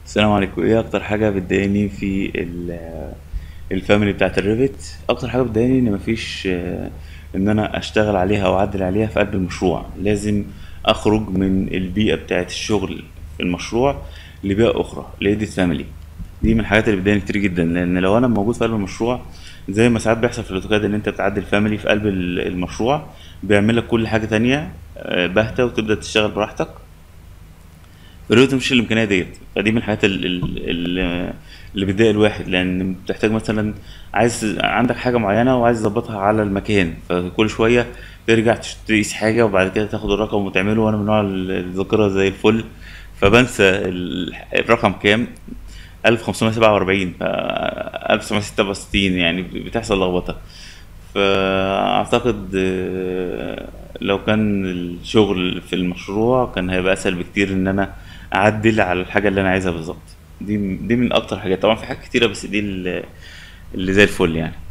السلام عليكم ايه اكتر حاجه بتضايقني في ال- الفاميلي بتاعت الريفت اكتر حاجه بتضايقني ان مفيش آه، ان انا اشتغل عليها او اعدل عليها في قلب المشروع لازم اخرج من البيئه بتاعت الشغل في المشروع لبيئه اخرى لقية فاميلي دي من الحاجات اللي بتضايقني كتير جدا لان لو انا موجود في قلب المشروع زي ما ساعات بيحصل في الاوتوكاد ان انت بتعدل فاميلي في قلب ال- المشروع بيعمل لك كل حاجه تانية آه، باهته وتبدا تشتغل براحتك الرياضة مش الإمكانية ديت فدي من الحاجات ال- ال- ال- اللي بتضايق الواحد لأن بتحتاج مثلا عايز عندك حاجة معينة وعايز تظبطها على المكان فكل شوية ترجع تش- تقيس حاجة وبعد كده تاخد الرقم وتعمله وأنا من نوع ال- الذاكرة زي الفل فبنسى ال- الرقم كام 1547 ف 1966 يعني بتحصل لخبطة فأعتقد آه، لو كان الشغل في المشروع كان هيبقى أسهل بكتير إن أنا أعدل على الحاجة اللي أنا عايزها بالظبط دي دي من أكتر حاجات طبعا في حاجات كتيرة بس دي اللي اللي زي الفل يعني